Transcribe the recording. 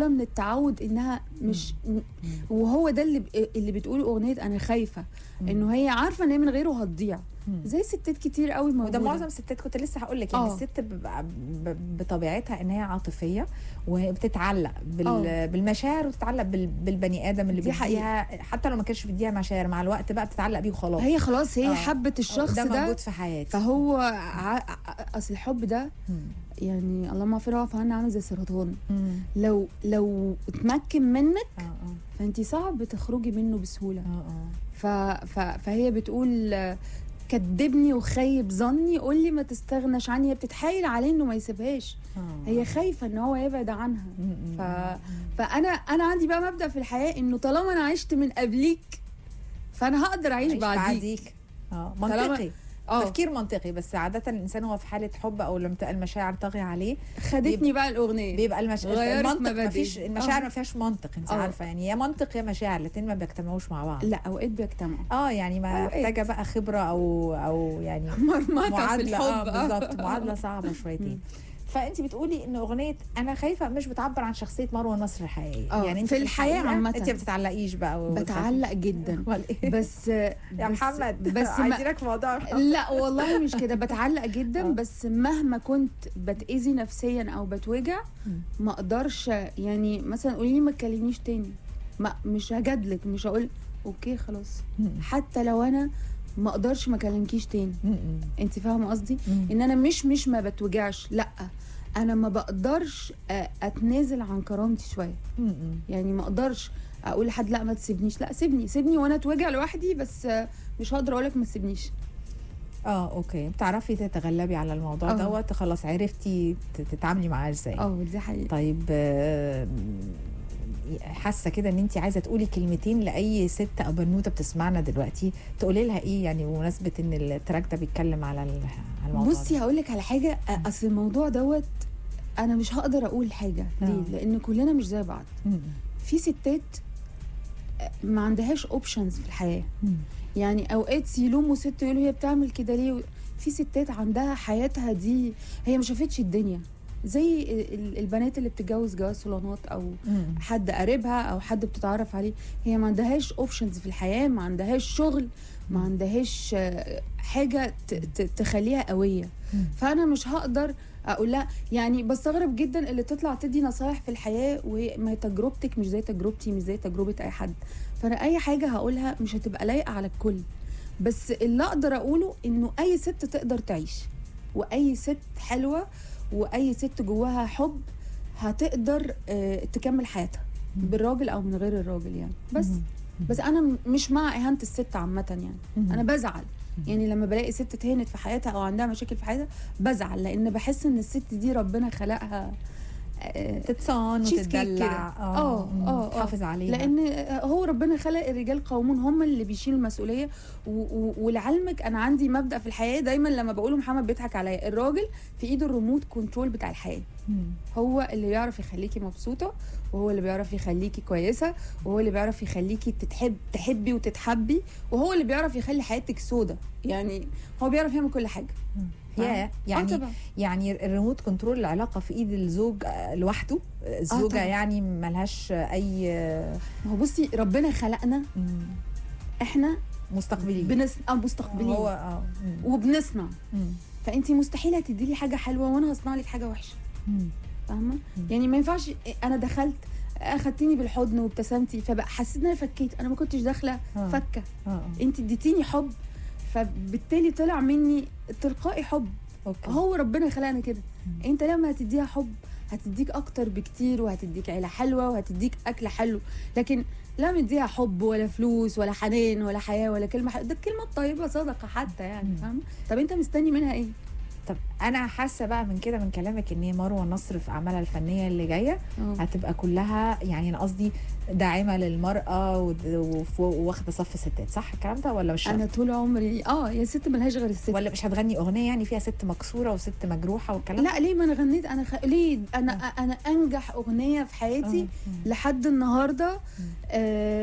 بقى من التعود انها مش وهو ده اللي ب- اللي بتقول اغنيه انا خايفه انه هي عارفه ان هي من غيره هتضيع مم. زي ستات كتير قوي موجوده وده معظم الستات كنت لسه هقول لك يعني آه. الست بيبقى ب- بطبيعتها ان هي عاطفيه وبتتعلق بال... آه. بالمشاعر وتتعلق بال... بالبني ادم اللي دي بيديها حتى لو ما كانش بيديها مشاعر مع الوقت بقى بتتعلق بيه وخلاص هي خلاص هي آه. حبت الشخص ده ده, موجود في حياتي فهو ع... ع- اصل الحب ده مم. يعني اللهم اغفر وعفو عنا عامل زي السرطان مم. لو لو اتمكن منك اه اه فانت صعب تخرجي منه بسهوله اه اه ف... ف... فهي بتقول آه، كدبني وخيب ظني قول لي ما تستغناش عني هي بتتحايل عليه انه ما يسيبهاش آه. هي خايفه ان هو يبعد عنها مم. مم. ف... فانا انا عندي بقى مبدا في الحياه انه طالما انا عشت من قبليك فانا هقدر اعيش عيش بعديك بعديك اه طالما- منطقي اه تفكير منطقي بس عادة الإنسان هو في حالة حب أو لما تبقى المشاعر طاغية عليه خدتني بقى الاغنيه بيبقى المش... غيرت المنطق ما مبادئي. فيش المشاعر آه. ما فيهاش منطق انت آه. عارفه يعني يا منطق يا مشاعر الاثنين ما بيجتمعوش مع بعض لا اوقات بيجتمعوا اه يعني ما أوقات. محتاجه بقى خبره او او يعني مرمطه في معادله الحب اه بالظبط معادله صعبه شويتين فانت بتقولي ان اغنيه انا خايفه مش بتعبر عن شخصيه مروه نصر الحقيقيه آه، يعني انت في الحياة الحقيقة عامة. انت ما بتتعلقيش بقى و- بتعلق جدا امال ايه بس يا بس- محمد بس ما عايزينك في موضوع لا والله مش كده بتعلق جدا آه. بس مهما كنت بتأذي نفسيا او بتوجع مم. ما اقدرش يعني مثلا قولي لي ما تكلمنيش تاني ما مش هجادلك مش هقول اوكي خلاص حتى لو انا ما اقدرش ما اكلمكيش تاني انت فاهمه قصدي ان انا مش مش ما بتوجعش لا انا ما بقدرش آه، اتنازل عن كرامتي شويه يعني ما اقدرش اقول لحد لا ما تسيبنيش لا سيبني سيبني وانا اتوجع لوحدي بس آه، مش هقدر اقول لك ما تسيبنيش اه اوكي بتعرفي تتغلبي على الموضوع آه. دوت خلاص عرفتي ت- تتعاملي معاه ازاي اه دي حقيقه طيب آه، حاسه كده ان انت عايزه تقولي كلمتين لاي ست او بنوته بتسمعنا دلوقتي تقولي لها ايه يعني بمناسبه ان التراك ده بيتكلم على ال- على الموضوع بصي هقول لك على حاجه آه، اصل الموضوع دوت انا مش هقدر اقول حاجه آه. ليه لان كلنا مش زي بعض ده. م- في ستات آه، ما عندهاش اوبشنز في الحياه م- يعني اوقات يلوموا ست يقولوا هي بتعمل كده ليه في ستات عندها حياتها دي هي ما شافتش الدنيا زي ال- ال- البنات اللي بتتجوز جواز صالونات او م- حد قريبها او حد بتتعرف عليه هي ما عندهاش اوبشنز في الحياه ما عندهاش شغل ما عندهاش آه، حاجه ت- ت- تخليها قويه م. فانا مش هقدر اقول لها يعني بستغرب جدا اللي تطلع تدي نصايح في الحياه وما هي تجربتك مش زي تجربتي مش زي تجربه اي حد فانا اي حاجه هقولها مش هتبقى لايقه على الكل بس اللي اقدر اقوله انه اي ست تقدر تعيش واي ست حلوه واي ست جواها حب هتقدر آه، تكمل حياتها بالراجل او من غير الراجل يعني بس م- بس انا م- مش مع اهانه الست عامه يعني م- انا بزعل يعني لما بلاقي ست اتهنت في حياتها او عندها مشاكل في حياتها بزعل لان بحس ان الست دي ربنا خلقها آه، تتصان تشيز كيك كده. وتدلع آه، م- آه، آه. تحافظ عليها لان هو ربنا خلق الرجال قوامون هم اللي بيشيلوا المسؤوليه و- و- ولعلمك انا عندي مبدا في الحياه دايما لما بقوله محمد بيضحك عليا الراجل في ايده الريموت كنترول بتاع الحياه م- هو اللي بيعرف يخليكي مبسوطه وهو اللي بيعرف يخليكي كويسه وهو اللي بيعرف يخليكي تتحب تحبي وتتحبي وهو اللي بيعرف يخلي حياتك سودة يعني هو بيعرف يعمل كل حاجه يا آه يعني طبعا. يعني الريموت كنترول العلاقه في ايد الزوج آه، لوحده الزوجه طبعاً. يعني ملهاش اي آه، ما هو بصي ربنا خلقنا م- احنا مستقبلين بنس... آه مستقبلين هو اه م- وبنصنع م- فانت مستحيل هتدي لي حاجه حلوه وانا هصنع لك حاجه وحشه م- فاهمه مم. يعني ما ينفعش انا دخلت اخدتيني بالحضن وابتسمتي فبقى حسيت ان انا فكيت انا ما كنتش داخله آه. فكه اه آه. انت اديتيني حب فبالتالي طلع مني تلقائي حب اوكي هو ربنا خلقنا كده مم. انت لما هتديها حب هتديك اكتر بكتير وهتديك عيله حلوه وهتديك اكل حلو لكن لا مديها حب ولا فلوس ولا حنان ولا حياه ولا كلمه حلوة. ده الكلمه الطيبه صدقه حتى يعني مم. فاهم طب انت مستني منها ايه طب انا حاسه بقى من كده من كلامك ان هي مروه نصر في اعمالها الفنيه اللي جايه اه. هتبقى كلها يعني انا قصدي داعمه للمراه ود- وف- واخده صف ستات صح الكلام ده ولا مش شرط؟ انا طول عمري اه يا ست ملهاش غير الست ولا مش هتغني اغنيه يعني فيها ست مكسوره وست مجروحه والكلام لا ليه ما انا غنيت انا خ... ليه انا انا انجح اغنيه في ده؟ حياتي آه. لحد النهارده آه